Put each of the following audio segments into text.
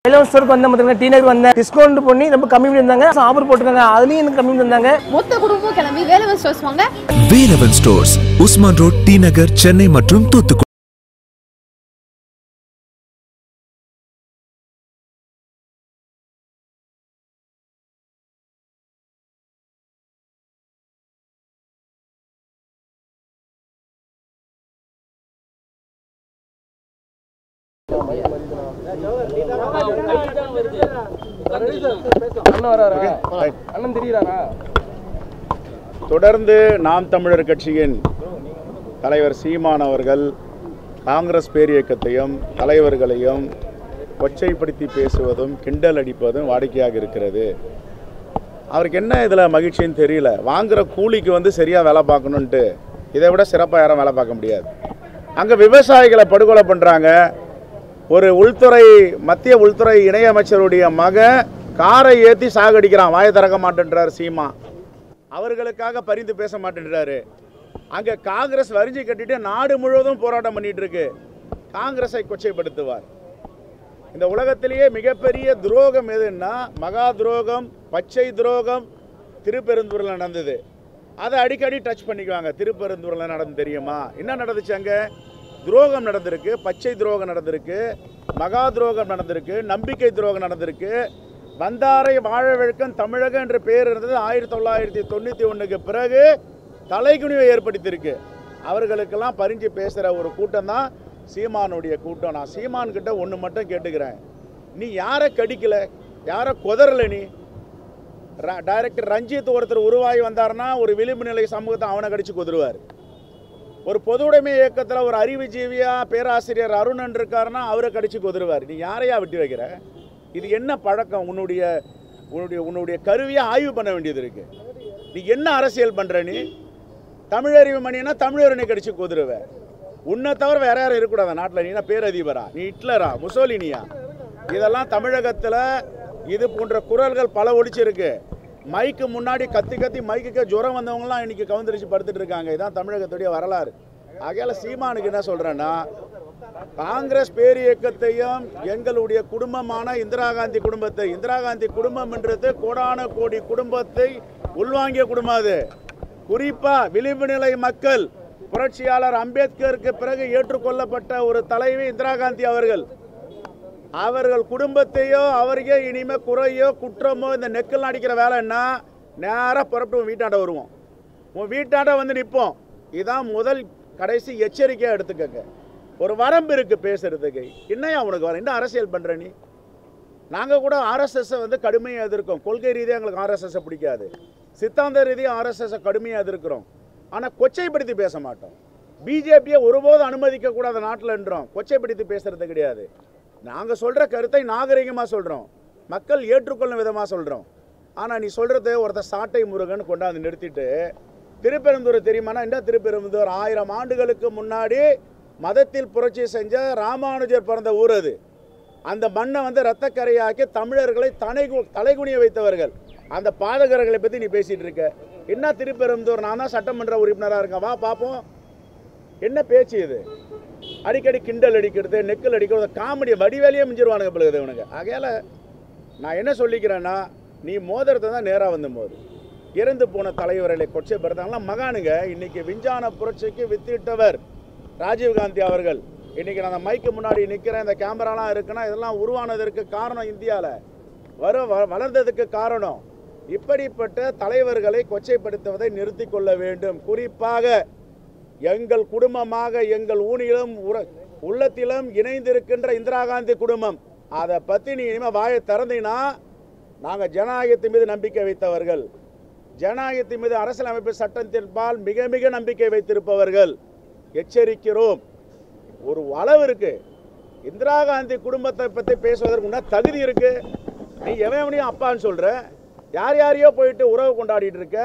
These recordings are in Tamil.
எலவன் ஸ்டோருக்கு வந்தேன் பார்த்துங்க டீ நகர் வந்தேன் டிஸ்கவுண்ட் பண்ணி ரொம்ப கம்மி பண்ணியிருந்தாங்க ஆஃபர் போட்டிருக்காங்க அதுலேயும் எனக்கு கம்மி பண்ணியிருந்தாங்க மொத்த குடும்பமும் கிளம்பி வேலவன் ஸ்டோர்ஸ் வாங்க Velavan stores Usman road T Nagar Chennai மற்றும் தூத்துக்குடி அண்ணன் வராரா அண்ணன் தெரியுறாரா தொடர்ந்து நாம் தமிழர் கட்சியின் தலைவர் சீமான் அவர்கள் காங்கிரஸ் பேரியக்கத்தையும் தலைவர்களையும் கொச்சைப்படுத்தி பேசுவதும் கிண்டல் அடிப்பதும் வாடிக்கையாக இருக்கிறது அவருக்கு என்ன இதில் மகிழ்ச்சின்னு தெரியல வாங்குற கூலிக்கு வந்து சரியாக வேலை பார்க்கணுன்ட்டு இதை விட சிறப்பாக யாரும் வேலை பார்க்க முடியாது அங்கே விவசாயிகளை படுகொலை பண்ணுறாங்க ஒரு உள்துறை மத்திய உள்துறை இணையமைச்சருடைய மகன் காரை ஏற்றி சாகடிக்கிறான் வாயை திறக்க மாட்டேன்றார் சீமா அவர்களுக்காக பரிந்து பேச மாட்டேன்றாரு அங்கே காங்கிரஸ் வரிஞ்சு கட்டிட்டு நாடு முழுவதும் போராட்டம் பண்ணிட்டு இருக்கு காங்கிரஸை கொச்சைப்படுத்துவார் இந்த உலகத்திலேயே மிகப்பெரிய துரோகம் எதுன்னா மகா துரோகம் பச்சை துரோகம் திருப்பெருந்தூரில் நடந்தது அதை அடிக்கடி டச் பண்ணிக்குவாங்க திருப்பெருந்தூரில் நடந்து தெரியுமா என்ன நடந்துச்சு அங்கே துரோகம் நடந்திருக்கு பச்சை துரோகம் நடந்திருக்கு மகா துரோகம் நடந்திருக்கு நம்பிக்கை துரோகம் நடந்திருக்கு வந்தாரை வாழ வெழுக்கம் தமிழகம் என்ற பெயர் இருந்தது ஆயிரத்தி தொள்ளாயிரத்தி தொண்ணூற்றி ஒன்றுக்கு பிறகு தலைகுனிவை ஏற்படுத்தியிருக்கு அவர்களுக்கெல்லாம் பரிஞ்சு பேசுகிற ஒரு கூட்டம் தான் சீமானுடைய கூட்டம் நான் சீமான் கிட்ட ஒன்று மட்டும் கேட்டுக்கிறேன் நீ யாரை கடிக்கல யாரை கொதறல நீ ர- டைரக்டர் ரஞ்சித் ஒருத்தர் உருவாகி வந்தாருன்னா ஒரு விளிம்பு நிலை சமூகத்தை அவனை கடிச்சு கொதுருவார் ஒரு பொது உடைமை இயக்கத்தில் ஒரு அறிவுஜீவியா பேராசிரியர் அருணன் இருக்காருன்னா அவரை கடிச்சு கொதுருவார் நீ யாரையா விட்டு வைக்கிற இது என்ன பழக்கம் உன்னுடைய உன்னுடைய உன்னுடைய கருவியை ஆய்வு பண்ண வேண்டியது இருக்கு நீ என்ன அரசியல் பண்ற நீ தமிழறிவு மணினா தமிழரனை கடிச்சு கொதுருவ உன்னை தவிர வேற யாரும் இருக்கக்கூடாது நாட்டில் நீ என்ன பேரதிபரா நீ ஹிட்லரா முசோலினியா இதெல்லாம் தமிழகத்தில் இது போன்ற குரல்கள் பல ஒடிச்சிருக்கு மைக்கு முன்னாடி கத்தி கத்தி மைக்குக்கு ஜுரம் வந்தவங்கலாம் இன்னைக்கு கவுந்தரிச்சு படுத்துட்டு இருக்காங்க இதான் தமிழகத்துடைய வரலாறு ஆகையால சீமானுக்கு என்ன சொல்றேன்னா காங்கிரஸ் பேரியக்கத்தையும் எங்களுடைய குடும்பமான இந்திரா காந்தி குடும்பத்தை இந்திரா காந்தி குடும்பம் என்றது கோடான கோடி குடும்பத்தை உள்வாங்கிய குடும்பம் அது குறிப்பா விளிம்பு நிலை மக்கள் புரட்சியாளர் அம்பேத்கருக்கு பிறகு ஏற்றுக்கொள்ளப்பட்ட ஒரு தலைவி இந்திரா காந்தி அவர்கள் அவர்கள் குடும்பத்தையோ அவருக்கே இனிமே குறையோ குற்றமோ இந்த நெக்கல் அடிக்கிற வேலைன்னா நேராக புறப்பட்டு உன் வீட்டாண்ட வருவோம் உன் வீட்டாண்ட வந்து நிற்போம் இதான் முதல் கடைசி எச்சரிக்கையாக எடுத்துக்கங்க ஒரு வரம்பு இருக்கு பேசுறதுக்கு என்னையா உனக்கு வர என்ன அரசியல் பண்ற நீ நாங்கள் கூட ஆர்எஸ்எஸ்ஸை வந்து கடுமையாக எதிர்க்கோம் கொள்கை ரீதியாக எங்களுக்கு ஆர்எஸ்எஸ்ஸை பிடிக்காது சித்தாந்த ரீதியாக ஆர்எஸ்எஸ்ஸை கடுமையாக எதிர்க்கிறோம் ஆனால் கொச்சைப்படுத்தி பேச மாட்டோம் பிஜேபியை ஒருபோதும் அனுமதிக்க கூடாத நாட்டில்ன்றோம் கொச்சைப்படுத்தி பேசுறது கிடையாது நாங்கள் சொல்கிற கருத்தை நாகரிகமாக சொல்கிறோம் மக்கள் ஏற்றுக்கொள்ளும் விதமாக சொல்கிறோம் ஆனால் நீ சொல்கிறது ஒருத்தர் சாட்டை முருகன் கொண்டாந்து நிறுத்திட்டு திருப்பெருந்தூர் தெரியுமானா என்ன திருப்பெரும்புதூர் ஆயிரம் ஆண்டுகளுக்கு முன்னாடி மதத்தில் புரட்சி செஞ்ச ராமானுஜர் பிறந்த ஊர் அது அந்த மண்ணை வந்து ரத்தக்கரையாக்கி தமிழர்களை தலை தலைகுனிய வைத்தவர்கள் அந்த பாதகர்களை பற்றி நீ பேசிட்டு இருக்க என்ன திருப்பெரும்புதூர் நான் தான் சட்டமன்ற உறுப்பினராக இருக்கேன் வா பார்ப்போம் என்ன பேச்சு இது அடிக்கடி கிண்டல் அடிக்கிறது நெக்கல் அடிக்கிறது காமெடி வடிவேலையே மிஞ்சிருவானுங்க பிள்ளைங்க இவனுங்க ஆகையால் நான் என்ன சொல்லிக்கிறேன்னா நீ மோதிரத்தை தான் நேராக வந்து மோது இறந்து போன தலைவர்களை கொச்சைப்படுத்தாங்களாம் மகானுங்க இன்னைக்கு விஞ்ஞான புரட்சிக்கு வித்திட்டவர் ராஜீவ்காந்தி அவர்கள் இன்னைக்கு நான் அந்த மைக்கு முன்னாடி நிற்கிறேன் இந்த கேமராலாம் இருக்குன்னா இதெல்லாம் உருவானதற்கு காரணம் இந்தியாவில் வர வ- வளர்ந்ததுக்கு காரணம் இப்படிப்பட்ட தலைவர்களை கொச்சைப்படுத்துவதை நிறுத்திக் கொள்ள வேண்டும் குறிப்பாக எங்கள் குடும்பமாக எங்கள் ஊனிலும் உற- உள்ளத்திலும் இணைந்திருக்கின்ற இந்திரா காந்தி குடும்பம் அதை பற்றி நீ இனிமேல் வாயை திறந்தீங்கன்னா நாங்கள் ஜனநாயகத்தின் மீது நம்பிக்கை வைத்தவர்கள் ஜனநாயகத்தின் மீது அரசியலமைப்பு சட்டத்தின்பால் மிக மிக நம்பிக்கை வைத்திருப்பவர்கள் எச்சரிக்கிறோம் ஒரு அளவு இருக்கு இந்திரா காந்தி குடும்பத்தை பற்றி பேசுவதற்கு முன்னா தகுதி இருக்கு நீ எவன் எவனையும் அப்பான்னு சொல்ற யார் யாரையோ போயிட்டு உறவு கொண்டாடிட்டு இருக்க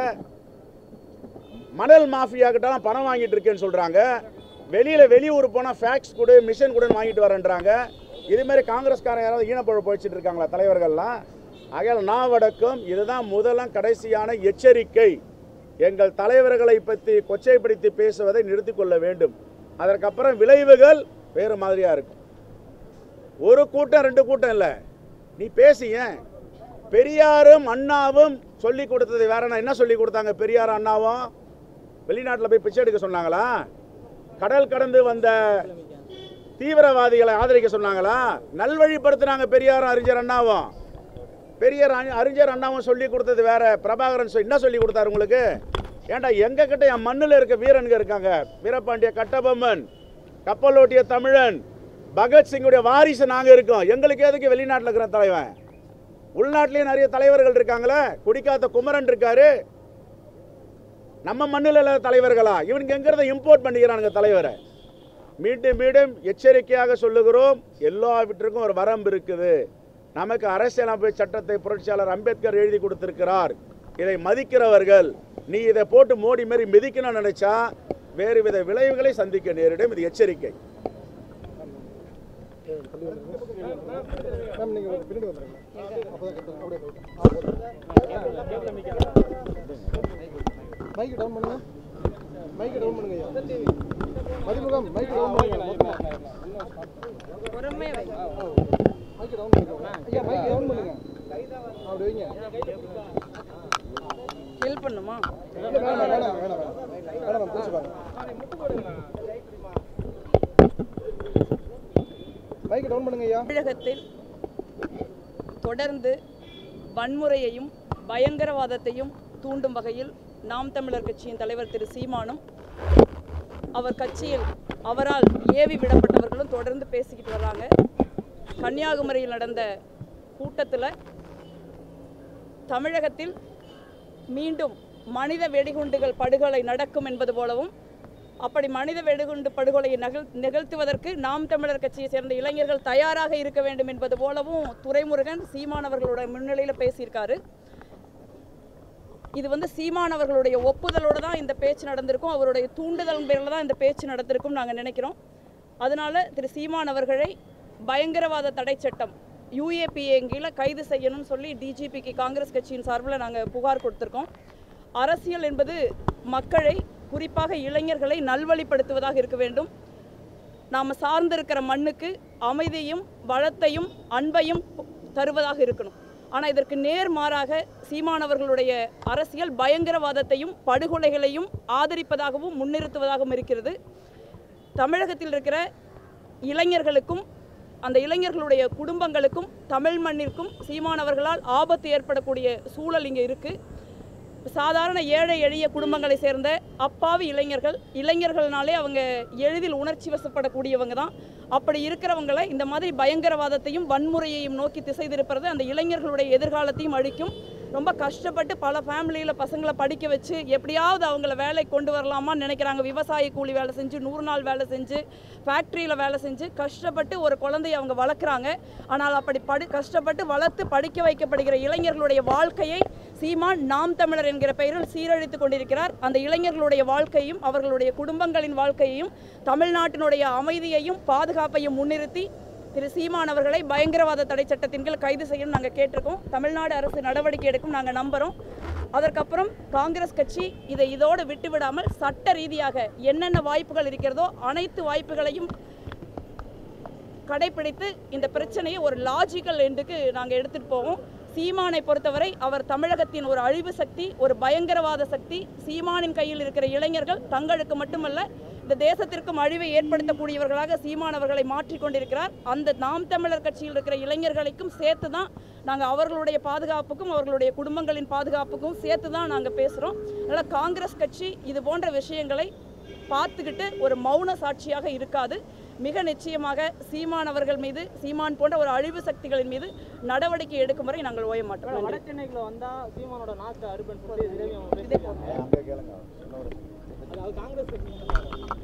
மணல் மாஃபியா கிட்டலாம் பணம் வாங்கிட்டு இருக்கேன்னு சொல்றாங்க வெளியில வெளியூர் போனால் ஃபேக்ஸ் கொடு மிஷன் கொடுன்னு வாங்கிட்டு வரேன்றாங்க இது மாதிரி காங்கிரஸ்காரன் யாராவது ஈனப்பழ போயிச்சிட்டு இருக்காங்களா தலைவர்கள்லாம் ஆகையால் நாவடக்கம் இதுதான் முதலாம் கடைசியான எச்சரிக்கை எங்கள் தலைவர்களை பற்றி கொச்சைப்படுத்தி பேசுவதை நிறுத்திக் கொள்ள வேண்டும் அதற்கப்புறம் விளைவுகள் வேறு மாதிரியா இருக்கும் ஒரு கூட்டம் ரெண்டு கூட்டம் இல்லை நீ பேசிய பெரியாரும் அண்ணாவும் சொல்லி கொடுத்தது வேற என்ன என்ன சொல்லி கொடுத்தாங்க பெரியார் அண்ணாவும் வெளிநாட்டில் போய் பிச்சை எடுக்க சொன்னாங்களா கடல் கடந்து வந்த தீவிரவாதிகளை ஆதரிக்க சொன்னாங்களா நல்வழிப்படுத்தினாங்க பெரியாரும் அறிஞர் அண்ணாவும் பெரியார் அறி- அறிஞர் அண்ணாவும் சொல்லி கொடுத்தது வேற பிரபாகரன் சொ- என்ன சொல்லி கொடுத்தாரு உங்களுக்கு ஏன்டா எங்க கிட்ட என் மண்ணில் இருக்க வீரனுங்க இருக்காங்க வீரபாண்டிய கட்டபொம்மன் கப்பலோட்டிய தமிழன் பகத்சிங்குடைய வாரிசு நாங்க இருக்கோம் எங்களுக்கு எதுக்கு வெளிநாட்டில் இருக்கிற தலைவன் உள்நாட்டிலேயே நிறைய தலைவர்கள் இருக்காங்களே குடிக்காத்த குமரன் இருக்காரு நம்ம மண்ணில் இல்லாத தலைவர்களா இவனுக்கு எங்கிறத இம்போர்ட் பண்ணிக்கிறானுங்க தலைவரை மீண்டும் மீண்டும் எச்சரிக்கையாக சொல்லுகிறோம் எல்லாவற்றுக்கும் ஒரு வரம்பு இருக்குது நமக்கு அரசியலமைப்பு சட்டத்தை புரட்சியாளர் அம்பேத்கர் எழுதி கொடுத்திருக்கிறார் இதை மதிக்கிறவர்கள் நீ இதை போட்டு மோடி மாரி மிதிக்கணும்னு நினைச்சா வேறு வித விளைவுகளை சந்திக்க நேரிடும் இது எச்சரிக்கை மேம் நீங்க ஒரு பின்னாடி வந்துருங்க அப்பதான் கரெக்டா அப்படியே மைக் டவுன் பண்ணுங்க மைக் டவுன் பண்ணுங்க ஐயா மதிமுகம் மைக் டவுன் பண்ணுங்க மொத்தமா மைக் டவுன் பண்ணுங்க ஐயா மைக் டவுன் பண்ணுங்க அப்படி வைங்க ஹெல்ப் பண்ணுமா இல்ல, வேணாம் வேணாம் வேணாம் வேணாம் வேணாம் மேம் பிடிச்சு பாருங்க மைக் டவுன் பண்ணுங்க ஐயா தமிழகத்தில் தொடர்ந்து வன்முறையையும் பயங்கரவாதத்தையும் தூண்டும் வகையில் நாம் தமிழர் கட்சியின் தலைவர் திரு சீமானும் அவர் கட்சியில் அவரால் ஏவி விடப்பட்டவர்களும் தொடர்ந்து பேசிக்கிட்டு வர்றாங்க கன்னியாகுமரியில் நடந்த கூட்டத்தில் தமிழகத்தில் மீண்டும் மனித வெடிகுண்டுகள் படுகொலை நடக்கும் என்பது போலவும் அப்படி மனித வெடிகுண்டு படுகொலையை நகல் நிகழ்த்துவதற்கு நாம் தமிழர் கட்சியை சேர்ந்த இளைஞர்கள் தயாராக இருக்க வேண்டும் என்பது போலவும் துரைமுருகன் சீமானவர்களோட முன்னிலையில் பேசியிருக்காரு இது வந்து சீமானவர்களுடைய ஒப்புதலோடு தான் இந்த பேச்சு நடந்திருக்கும் அவருடைய தூண்டுதல் பேரில் தான் இந்த பேச்சு நடந்திருக்கும் நாங்கள் நினைக்கிறோம் அதனால திரு சீமான் அவர்களை பயங்கரவாத தடை சட்டம் யூஏபிஏ கீழே கைது செய்யணும்னு சொல்லி டிஜிபிக்கு காங்கிரஸ் கட்சியின் சார்பில் நாங்கள் புகார் கொடுத்துருக்கோம் அரசியல் என்பது மக்களை குறிப்பாக இளைஞர்களை நல்வழிப்படுத்துவதாக இருக்க வேண்டும் நாம் சார்ந்திருக்கிற மண்ணுக்கு அமைதியும் வளத்தையும் அன்பையும் தருவதாக இருக்கணும் ஆனால் இதற்கு நேர்மாறாக சீமானவர்களுடைய அரசியல் பயங்கரவாதத்தையும் படுகொலைகளையும் ஆதரிப்பதாகவும் முன்னிறுத்துவதாகவும் இருக்கிறது தமிழகத்தில் இருக்கிற இளைஞர்களுக்கும் அந்த இளைஞர்களுடைய குடும்பங்களுக்கும் தமிழ் மண்ணிற்கும் சீமானவர்களால் ஆபத்து ஏற்படக்கூடிய சூழல் இங்கே இருக்குது சாதாரண ஏழை எளிய குடும்பங்களை சேர்ந்த அப்பாவி இளைஞர்கள் இளைஞர்கள்னாலே அவங்க எளிதில் உணர்ச்சி வசப்படக்கூடியவங்க தான் அப்படி இருக்கிறவங்களை இந்த மாதிரி பயங்கரவாதத்தையும் வன்முறையையும் நோக்கி திசை திருப்புறது அந்த இளைஞர்களுடைய எதிர்காலத்தையும் அழிக்கும் ரொம்ப கஷ்டப்பட்டு பல ஃபேமிலியில் பசங்களை படிக்க வச்சு எப்படியாவது அவங்கள வேலை கொண்டு வரலாமான்னு நினைக்கிறாங்க விவசாய கூலி வேலை செஞ்சு நூறு நாள் வேலை செஞ்சு ஃபேக்ட்ரியில் வேலை செஞ்சு கஷ்டப்பட்டு ஒரு குழந்தையை அவங்க வளர்க்குறாங்க ஆனால் அப்படி படி கஷ்டப்பட்டு வளர்த்து படிக்க வைக்கப்படுகிற இளைஞர்களுடைய வாழ்க்கையை சீமான் நாம் தமிழர் என்கிற பெயரில் சீரழித்து கொண்டிருக்கிறார் அந்த இளைஞர்களுடைய வாழ்க்கையும் அவர்களுடைய குடும்பங்களின் வாழ்க்கையையும் தமிழ்நாட்டினுடைய அமைதியையும் பாதுகாப்பையும் முன்னிறுத்தி திரு சீமான் அவர்களை பயங்கரவாத தடை சட்டத்தின் கீழ் கைது செய்யணும் நாங்கள் கேட்டிருக்கோம் தமிழ்நாடு அரசு நடவடிக்கை எடுக்கும் நாங்கள் நம்புகிறோம் அதற்கப்புறம் காங்கிரஸ் கட்சி இதை இதோடு விட்டுவிடாமல் சட்ட ரீதியாக என்னென்ன வாய்ப்புகள் இருக்கிறதோ அனைத்து வாய்ப்புகளையும் கடைபிடித்து இந்த பிரச்சனையை ஒரு லாஜிக்கல் எண்டுக்கு நாங்கள் எடுத்துகிட்டு போவோம் சீமானை பொறுத்தவரை அவர் தமிழகத்தின் ஒரு அழிவு சக்தி ஒரு பயங்கரவாத சக்தி சீமானின் கையில் இருக்கிற இளைஞர்கள் தங்களுக்கு மட்டுமல்ல இந்த தேசத்திற்கும் அழிவை ஏற்படுத்தக்கூடியவர்களாக சீமானவர்களை மாற்றிக்கொண்டிருக்கிறார் அந்த நாம் தமிழர் கட்சியில் இருக்கிற இளைஞர்களுக்கும் சேர்த்து தான் நாங்கள் அவர்களுடைய பாதுகாப்புக்கும் அவர்களுடைய குடும்பங்களின் பாதுகாப்புக்கும் சேர்த்து தான் நாங்கள் பேசுகிறோம் அதனால் காங்கிரஸ் கட்சி இது போன்ற விஷயங்களை பார்த்துக்கிட்டு ஒரு மௌன சாட்சியாக இருக்காது மிக நிச்சயமாக சீமான் அவர்கள் மீது சீமான் போன்ற ஒரு அழிவு சக்திகளின் மீது நடவடிக்கை எடுக்கும் வரை நாங்கள் ஓய மாட்டோம் நன்றி. வடசென்னைக்குள்ள வந்தா சீமானோட நாக்கு அறுபன் சொல்லி திரவியம் இதே போல. அங்கே கேளுங்க அதாவது காங்கிரஸ் கட்சி